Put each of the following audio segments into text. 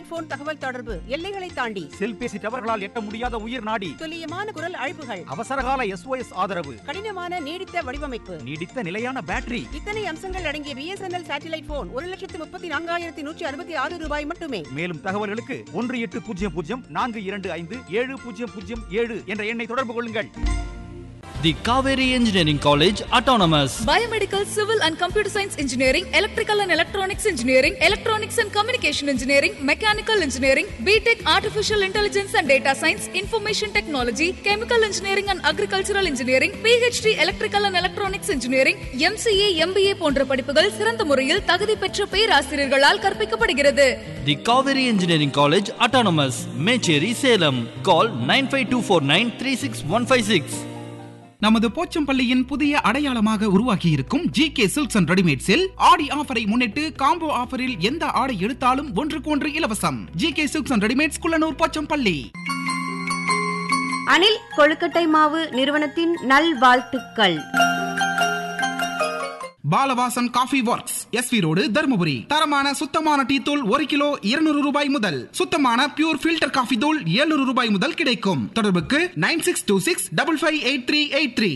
Phone தகவல் தொடர்பு எல்லைகளை தாண்டி செல்பேசி டவர்களால் எட்ட முடியாத உயிர் நாடி துல்லியமான குரல் அழைப்புகள் அவசரகால எஸ்ஓஎஸ் ஆதரவு கடினமான நீடித்த வடிவமைப்பு நீடித்த நிலையான பேட்டரி இத்தனை அம்சங்கள் அடங்கிய பிஎஸ்என்எல் சேட்டலைட் போன் ஒரு லட்சத்து முப்பத்தி நான்காயிரத்தி நூற்றி அறுபத்தி ஆறு ரூபாய் மட்டுமே மேலும் தகவல்களுக்கு ஒன்று எட்டு பூஜ்ஜியம் பூஜ்ஜியம் நான்கு இரண்டு ஐந்து ஏழு பூஜ்ஜியம் பூஜ்ஜியம் ஏழு என்ற எண்ணை தொடர்பு கொள்ளுங்கள் The Kaveri Engineering College Autonomous. Biomedical, Civil and Computer Science Engineering, Electrical and Electronics Engineering, Electronics and Communication Engineering, Mechanical Engineering, BTech Artificial Intelligence and Data Science, Information Technology, Chemical Engineering and Agricultural Engineering, PhD Electrical and Electronics Engineering, MCA, MBA போன்ற படிப்புகள் சிறந்த முறையில் தகுதி பெற்ற பேராசிரியர்களால் கற்பிக்கப்படுகிறது The Kaveri Engineering College Autonomous. Mecheri Salem. Call 95249 நமது போச்சம்பள்ளியின் புதிய அடையாளமாக உருவாகி இருக்கும் ஜி கே சில்க்ஸ் அண்ட் ரெடிமேட்ஸில் ஆடி ஆஃபரை முன்னிட்டு காம்போ ஆஃபரில் எந்த ஆடை எடுத்தாலும் ஒன்றுக்கு ஒன்று இலவசம் G K silks and readymades Kullanur Pochampalli Anil கொழுக்கட்டை மாவு நிறுவனத்தின் நல்வாழ்த்துக்கள் Balavasan coffee works SV road Dharmapuri தரமான சுத்தமான டீ தூள் ஒரு கிலோ இருநூறு ரூபாய் முதல் சுத்தமான பியூர் ஃபில்டர் காஃபி தூள் 700 ரூபாய் முதல் கிடைக்கும் தொடர்புக்கு nine six two six double five eight three eight three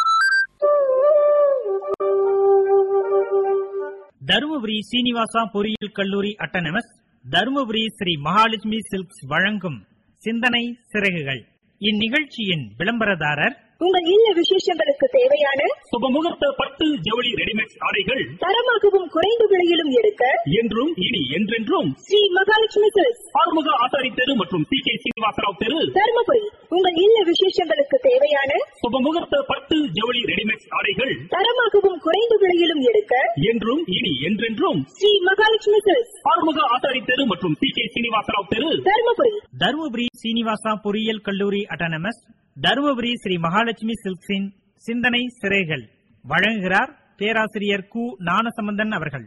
Dharmapuri Srinivasa பொறியியல் கல்லூரி அட்டனமஸ் தருமபுரி ஸ்ரீ மகாலட்சுமி சில்க்ஸ் வழங்கும் சிந்தனை சிறகுகள் இந்நிகழ்ச்சியின் விளம்பரதாரர் உங்கள் இல்ல விசேஷங்களுக்கு தேவையான சுபமுகூர்த்த பட்டு ஜவுளி ரெடிமேட் ஆடைகள் தரமாகவும் குறைந்த விலையிலும் எடுக்க என்றும் இனி என்றென்றும் ஸ்ரீ மகாலட்சுமி சில்க்ஸ் ஆறுமுக ஆசாரி தெரு மற்றும் சி கே சீனிவாசராவ் தெரு தருமபுரி உங்கள் இல்ல விசேஷங்களுக்கு தேவையான சுபமுகூர்த்த பட்டு ஜவுளி ரெடிமேட் ஆடைகள் தரமாகவும் குறைந்த விலையிலும் எடுக்க என்றும் இனி என்றென்றும் ஸ்ரீ மகாலட்சுமி சில்க்ஸ் ஆறுமுக ஆசாரி தெரு மற்றும் சி கே சீனிவாசராவ் தெரு தருமபுரி தருமபுரி சீனிவாசா பொறியியல் கல்லூரி அட்டனமஸ் தருமபுரி ஸ்ரீ மகாலட்சுமி சில்க்ஸின் சிந்தனை சிறைகள் வழங்குகிறார் பேராசிரியர் கு ஞானசம்பந்தன் அவர்கள்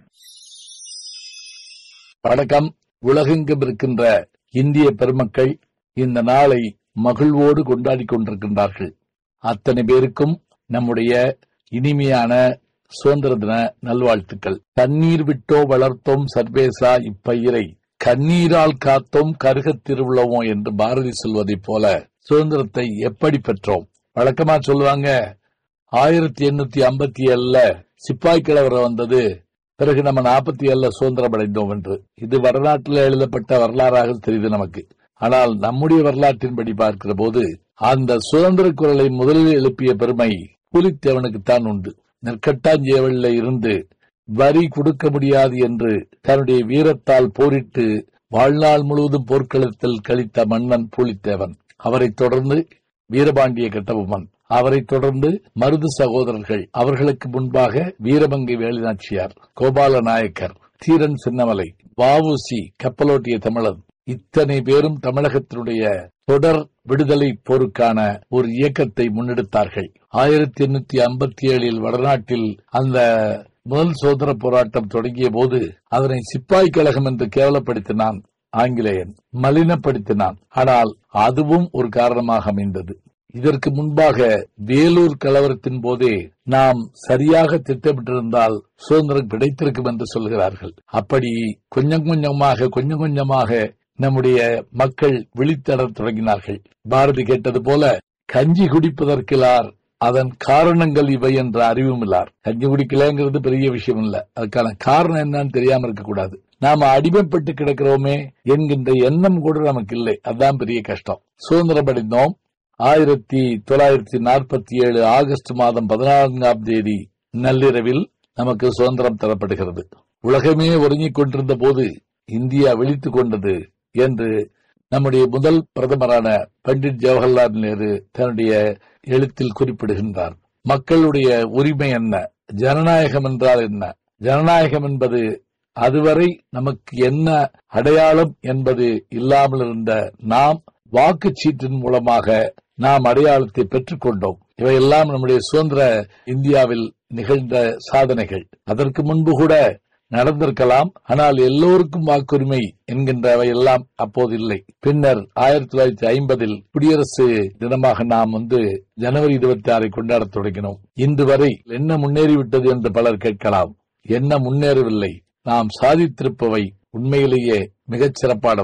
வணக்கம் உலகெங்கும் இருக்கின்ற இந்திய பெருமக்கள் இந்த நாளை மகிழ்வோடு கொண்டாடி கொண்டிருக்கின்றார்கள் அத்தனை பேருக்கும் நம்முடைய இனிமையான சுதந்திர தின நல்வாழ்த்துக்கள் தண்ணீர் விட்டோ வளர்த்தோம் சர்வேசா இப்பயிரை கண்ணீரால் காத்தோம் கருகத் திருவிழமோ என்று பாரதி சொல்வதைப் போல சுதந்திரத்தை எப்படி பெற்றோம் வழக்கமா சொல்லுவாங்க ஆயிரத்தி எண்ணூத்தி ஐம்பத்தி ஏழுல சிப்பாய் கிழவரம் வந்தது பிறகு நம்ம நாற்பத்தி ஏழுல சுதந்திரம் அடைந்தோம் என்று இது வரலாற்றில் எழுதப்பட்ட வரலாறாக தெரியுது நமக்கு ஆனால் நம்முடைய வரலாற்றின்படி பார்க்கிற போது அந்த சுதந்திர குரலை முதலில் எழுப்பிய பெருமை புலித்தேவனுக்குத்தான் உண்டு நெற்கட்டாஞ்சேவலில் இருந்து வரி கொடுக்க முடியாது என்று தன்னுடைய வீரத்தால் போரிட்டு வாழ்நாள் முழுவதும் போர்க்களத்தில் கழித்த மன்னன் பூலித்தேவன் அவரைத் தொடர்ந்து வீரபாண்டிய கட்டபொம்மன் அவரைத் தொடர்ந்து மருது சகோதரர்கள் அவர்களுக்கு முன்பாக வீரமங்கை வேலுநாச்சியார் கோபால நாயக்கர் தீரன் சின்னமலை வஉசி கப்பலோட்டிய தமிழன் இத்தனை பேரும் தமிழகத்தினுடைய தொடர் விடுதலை போருக்கான ஒரு இயக்கத்தை முன்னெடுத்தார்கள் ஆயிரத்தி எண்ணூத்தி ஐம்பத்தி ஏழில் வடநாட்டில் அந்த முதல் சுதந்திர போராட்டம் தொடங்கிய போது அதனை சிப்பாய் கழகம் என்று கேவலப்படுத்தினான் ஆங்கிலேயன் மலினப்படுத்தினான் ஆனால் அதுவும் ஒரு காரணமாக அமைந்தது இதற்கு முன்பாக வேலூர் கலவரத்தின் போதே நாம் சரியாக திட்டமிட்டிருந்தால் சுதந்திரம் கிடைத்திருக்கும் என்று சொல்கிறார்கள் அப்படி கொஞ்சம் கொஞ்சமாக கொஞ்சம் கொஞ்சமாக நம்முடைய மக்கள் விழித்தடத் தொடங்கினார்கள் பாரதி கேட்டது போல கஞ்சி குடிப்பதற்கிலார் அதன் காரணங்கள் இவை என்ற அறிவும் இல்லார் கஞ்சி குடிக்கலங்கிறது பெரிய விஷயம் இல்ல அதுக்கான காரணம் என்னன்னு தெரியாம இருக்கக்கூடாது நாம அடிமைப்பட்டு கிடக்கிறோமே என்கின்ற எண்ணம் கூட நமக்கு இல்லை அதுதான் பெரிய கஷ்டம் சுதந்திரம் அடைந்தோம் ஆயிரத்தி தொள்ளாயிரத்தி நாற்பத்தி ஏழு ஆகஸ்ட் மாதம் பதினான்காம் தேதி நள்ளிரவில் நமக்கு சுதந்திரம் தரப்படுகிறது உலகமே ஒருங்கிக் கொண்டிருந்த போது இந்தியா விழித்துக் கொண்டது என்று நம்முடைய முதல் பிரதமரான பண்டிட் ஜவஹர்லால் நேரு தன்னுடைய எழுத்தில் குறிப்பிடுகின்றார் மக்களுடைய உரிமை என்ன ஜனநாயகம் என்றால் என்ன ஜனநாயகம் என்பது அதுவரை நமக்கு என்ன அடையாளம் என்பது இல்லாமல் இருந்த நாம் வாக்குச்சீட்டின் மூலமாக நாம் அடையாளத்தை பெற்றுக் கொண்டோம் இவையெல்லாம் நம்முடைய சுதந்திர இந்தியாவில் நிகழ்ந்த சாதனைகள் அதற்கு முன்பு கூட நடந்திருக்கலாம் ஆனால் எல்லோருக்கும் வாக்குரிமை என்கின்றவை எல்லாம் அப்போது இல்லை பின்னர் ஆயிரத்தி தொள்ளாயிரத்தி ஐம்பதில் குடியரசு தினமாக நாம் வந்து ஜனவரி இருபத்தி ஆறை கொண்டாடத் தொடங்கினோம் இன்று வரை என்ன முன்னேறிவிட்டது என்று பலர் கேட்கலாம் என்ன முன்னேறவில்லை நாம் சாதித்திருப்பவை உண்மையிலேயே மிகச் சிறப்பான